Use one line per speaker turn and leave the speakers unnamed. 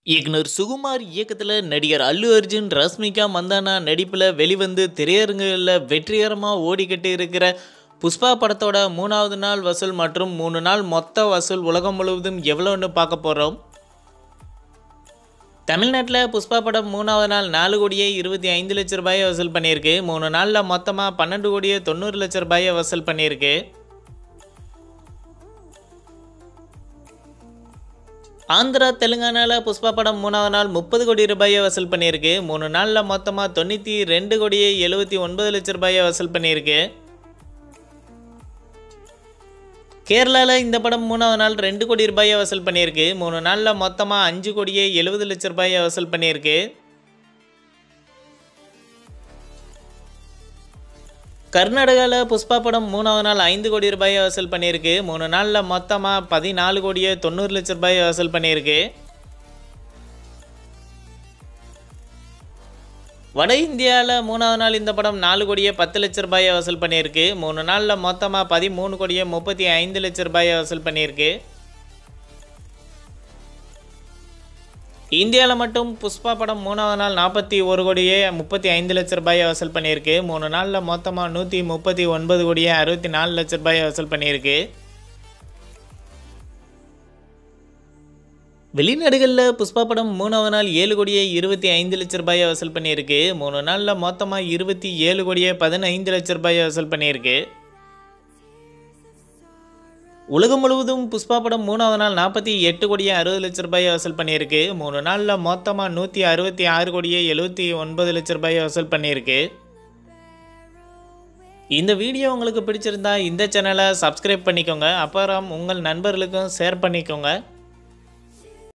இயக்குனர் சுகுமார் இயக்கத்தில் நடிகர் அல்லு அர்ஜுன் ரஷ்மிகா மந்தானா நடிப்பில் வெளிவந்து திரையரங்குகளில் வெற்றிகரமாக ஓடிக்கிட்டு இருக்கிற புஷ்பா படத்தோட மூணாவது நாள் வசூல் மற்றும் மூணு நாள் மொத்த வசூல் உலகம் முழுவதும் எவ்வளோன்னு பார்க்க போகிறோம் தமிழ்நாட்டில் புஷ்பா படம் மூணாவது நாள் நாலு கோடியே இருபத்தி ஐந்து லட்ச ரூபாயை வசூல் பண்ணியிருக்கு மூணு நாளில் மொத்தமாக பன்னெண்டு கோடியே தொண்ணூறு லட்ச ரூபாயை வசூல் பண்ணியிருக்கு ஆந்திரா தெலுங்கானாவில் புஷ்பா படம் மூணாவது நாள் முப்பது கோடி ரூபாயை வசூல் பண்ணியிருக்கு மூணு நாளில் மொத்தமாக தொண்ணூற்றி ரெண்டு கோடியே எழுபத்தி ஒன்பது லட்ச ரூபாயை வசூல் பண்ணியிருக்கு கேரளாவில் இந்த படம் மூணாவது நாள் ரெண்டு கோடி ரூபாயை வசூல் பண்ணியிருக்கு மூணு நாளில் மொத்தமாக அஞ்சு கோடியே எழுபது லட்ச ரூபாயை வசூல் பண்ணியிருக்கு கர்நாடகாவில் புஷ்பா படம் மூணாவது நாள் ஐந்து கோடி ரூபாயை வசூல் பண்ணியிருக்கு மூணு நாளில் மொத்தமாக பதினாலு கோடியே தொண்ணூறு லட்ச ரூபாயை வசூல் பண்ணியிருக்கு வட இந்தியாவில் மூணாவது நாள் இந்த படம் நாலு கோடியே பத்து லட்ச ரூபாயை வசூல் பண்ணியிருக்கு மூணு நாளில் மொத்தமாக பதிமூணு கோடியே முப்பத்தி ஐந்து லட்ச ரூபாயை வசூல் பண்ணியிருக்கு இந்தியாவில் மட்டும் புஷ்பா படம் மூணாவது நாள் நாற்பத்தி ஒரு கோடியே முப்பத்தி ஐந்து லட்ச ரூபாயை வசூல் பண்ணியிருக்கு மூணு நாளில் மொத்தமாக நூற்றி முப்பத்தி ஒன்பது கோடியே அறுபத்தி நாலு லட்ச ரூபாயை வசூல் பண்ணியிருக்கு வெளிநாடுகளில் புஷ்பா படம் மூணாவது நாள் ஏழு கோடியே இருபத்தி ஐந்து லட்ச ரூபாயை வசூல் பண்ணியிருக்கு மூணு நாளில் மொத்தமாக இருபத்தி ஏழு கோடியே பதினைந்து லட்ச ரூபாயை வசூல் பண்ணியிருக்கு உலகம் முழுவதும் புஷ்பா படம் மூணாவது நாள் நாற்பத்தி எட்டு கோடியே அறுபது லட்ச ரூபாயை வசூல் பண்ணியிருக்கு மூணு நாளில் மொத்தமாக நூற்றி அறுபத்தி ஆறு கோடியே எழுபத்தி ஒன்பது லட்ச ரூபாயை வசூல் பண்ணியிருக்கு இந்த வீடியோ உங்களுக்கு பிடிச்சிருந்தா இந்த சேனலை சப்ஸ்கிரைப் பண்ணிக்கோங்க அப்புறம் உங்கள் நண்பர்களுக்கும் ஷேர் பண்ணிக்கோங்க